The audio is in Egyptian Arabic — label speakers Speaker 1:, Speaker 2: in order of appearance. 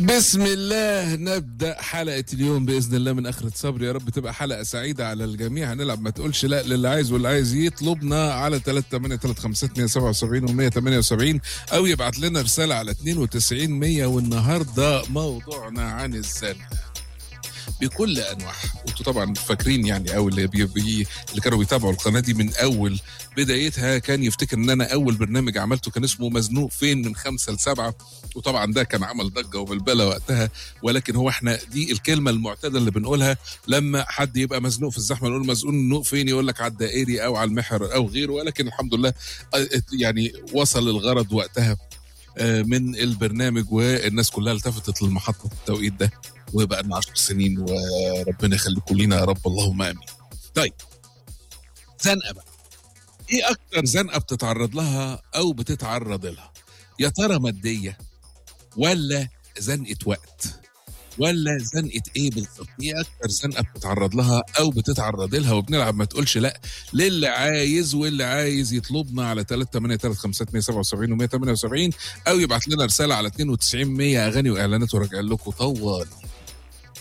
Speaker 1: بسم الله نبدا حلقه اليوم باذن الله من اخره صبر يا رب تبقى حلقه سعيده على الجميع هنلعب ما تقولش لا للي عايز واللي عايز يطلبنا على 383 و 178 او يبعت لنا رساله على 92 100 والنهارده موضوعنا عن الزنا بكل انواعها وانتوا طبعا فاكرين يعني او اللي بي بي اللي كانوا بيتابعوا القناه دي من اول بدايتها كان يفتكر ان انا اول برنامج عملته كان اسمه مزنوق فين من خمسه لسبعه وطبعا ده كان عمل ضجه وبلبله وقتها ولكن هو احنا دي الكلمه المعتاده اللي بنقولها لما حد يبقى مزنوق في الزحمه نقول مزنوق فين يقول لك على الدائري او على المحور او غيره ولكن الحمد لله يعني وصل الغرض وقتها من البرنامج والناس كلها التفتت للمحطه في التوقيت ده وبقى لنا 10 سنين وربنا يخليكم لينا يا رب اللهم امين. طيب زنقه بقى ايه اكتر زنقه بتتعرض لها او بتتعرض لها؟ يا ترى ماديه ولا زنقه وقت؟ ولا زنقه ايه بالظبط؟ ايه اكتر زنقه بتتعرض لها او بتتعرض لها وبنلعب ما تقولش لا للي عايز واللي عايز يطلبنا على 383 و 178 او يبعت لنا رساله على 92 100 اغاني واعلانات وراجع لكم طوال